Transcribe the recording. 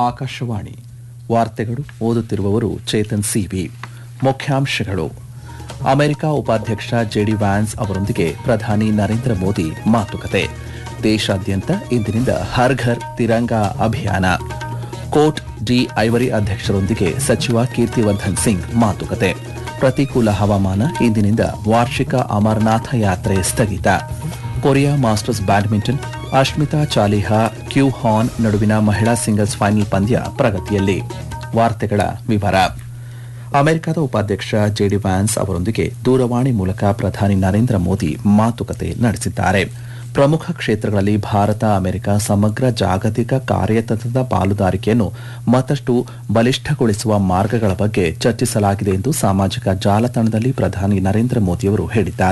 ಆಕಾಶವಾಣಿ ವಾರ್ತೆಗಳು ಓದುತ್ತಿರುವವರು ಚೇತನ್ ಸಿಬಿ ಮುಖ್ಯಾಂಶಗಳು ಅಮೆರಿಕ ಉಪಾಧ್ಯಕ್ಷ ಜೆಡಿ ವ್ಯಾನ್ಸ್ ಅವರೊಂದಿಗೆ ಪ್ರಧಾನಿ ನರೇಂದ್ರ ಮೋದಿ ಮಾತುಕತೆ ದೇಶಾದ್ಯಂತ ಇಂದಿನಿಂದ ಹರ್ ಘರ್ ತಿರಂಗಾ ಅಭಿಯಾನ ಕೋಟ್ ಡಿ ಐವರಿ ಅಧ್ಯಕ್ಷರೊಂದಿಗೆ ಸಚಿವ ಕೀರ್ತಿವರ್ಧನ್ ಸಿಂಗ್ ಮಾತುಕತೆ ಪ್ರತಿಕೂಲ ಹವಾಮಾನ ಇಂದಿನಿಂದ ವಾರ್ಷಿಕ ಅಮರನಾಥ ಯಾತ್ರೆ ಸ್ಥಗಿತ Korea masters badminton Ashmita Chaliha ಕ್ಯೂ ಹಾನ್ ನಡುವಿನ ಮಹಿಳಾ ಸಿಂಗಲ್ಸ್ ಫೈನಲ್ ಪಂದ್ಯ ಪ್ರಗತಿಯಲ್ಲಿ ವಾರ್ತೆಗಳ ವಿವರ ಅಮೆರಿಕದ ಉಪಾಧ್ಯಕ್ಷ ಜೆಡಿ ವ್ಯಾನ್ಸ್ ಅವರೊಂದಿಗೆ ದೂರವಾಣಿ ಮೂಲಕ ಪ್ರಧಾನಿ ನರೇಂದ್ರ ಮೋದಿ ಮಾತುಕತೆ ನಡೆಸಿದ್ದಾರೆ ಪ್ರಮುಖ ಕ್ಷೇತ್ರಗಳಲ್ಲಿ ಭಾರತ ಅಮೆರಿಕ ಸಮಗ್ರ ಜಾಗತಿಕ ಕಾರ್ಯತಂತ್ರದ ಪಾಲುದಾರಿಕೆಯನ್ನು ಮತ್ತಷ್ಟು ಬಲಿಷ್ಠಗೊಳಿಸುವ ಮಾರ್ಗಗಳ ಬಗ್ಗೆ ಚರ್ಚಿಸಲಾಗಿದೆ ಎಂದು ಸಾಮಾಜಿಕ ಜಾಲತಾಣದಲ್ಲಿ ಪ್ರಧಾನಿ ನರೇಂದ್ರ ಮೋದಿಯವರು ಹೇಳಿದ್ದಾರೆ